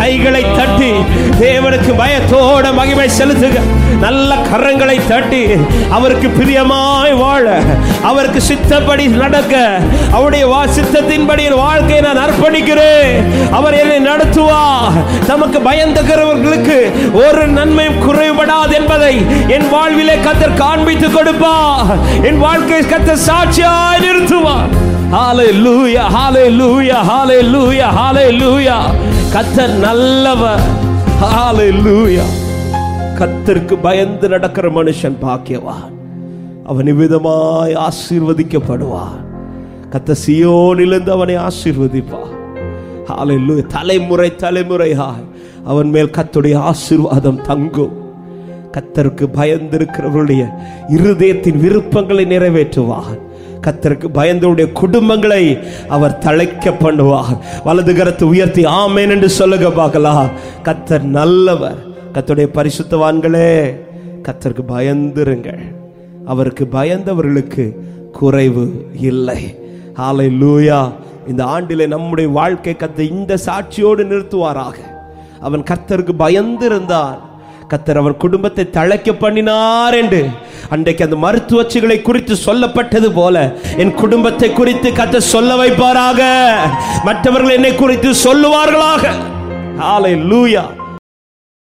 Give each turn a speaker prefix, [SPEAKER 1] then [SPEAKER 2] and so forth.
[SPEAKER 1] கைகளை தட்டி தேவனுக்கு பயத்தோட மகிமை செலுத்துக நல்ல கரங்களை தட்டி அவருக்கு பிரியமாய் வாழ அவருக்கு சித்தப்படி நடக்க அவருடைய வா சித்தத்தின்படி என் வாழ்க்கையை நான் அர்ப்பணிக்கிறேன் அவர் என்னை நடத்துவா தமக்கு பயந்துகிறவர்களுக்கு ஒரு நன்மையும் குறைபடாது என்பதை என் வாழ்விலே கத்தர் காண்பித்து கொடுப்பா என் வாழ்க்கை கத்தர் சாட்சியாய் நிறுத்துவார் ஹalleluya ஹalleluya ஹalleluya ஹalleluya கத்தர் நல்லவர் ஹalleluya கத்தருக்கு பயந்து நடக்கிற மனுஷன் பாக்கியவான் அவன் இவ்விதமாய் ஆசீர்வதிக்கப்படுவான் கத்த சியோனிலிருந்து அவனை ஆசீர்வதிப்பான் ஹalleluya தலைமுறை தலைமுறையாய் அவன் மேல் கத்துடைய ஆசீர்வாதம் தங்கும் கத்தருக்கு பயந்திருக்கிறவருடைய இருதயத்தின் விருப்பங்களை நிறைவேற்றுவார் கத்தருக்கு பயந்தவருடைய குடும்பங்களை அவர் தழைக்க பண்ணுவார் வலது கரத்தை உயர்த்தி ஆமேன் என்று சொல்லுங்க பார்க்கலாம் கத்தர் நல்லவர் கத்தருடைய பரிசுத்தவான்களே கத்தருக்கு பயந்திருங்கள் அவருக்கு பயந்தவர்களுக்கு குறைவு இல்லை ஹாலை லூயா இந்த ஆண்டிலே நம்முடைய வாழ்க்கை கத்த இந்த சாட்சியோடு நிறுத்துவாராக அவன் கர்த்தருக்கு பயந்திருந்தான் கத்தர் அவர் குடும்பத்தை தழைக்க பண்ணினார் என்று அன்றைக்கு அந்த மருத்துவச்சிகளை குறித்து சொல்லப்பட்டது போல என் குடும்பத்தை குறித்து கத்தர் சொல்ல வைப்பாராக மற்றவர்கள் என்னை குறித்து சொல்லுவார்களாக ஹalleluya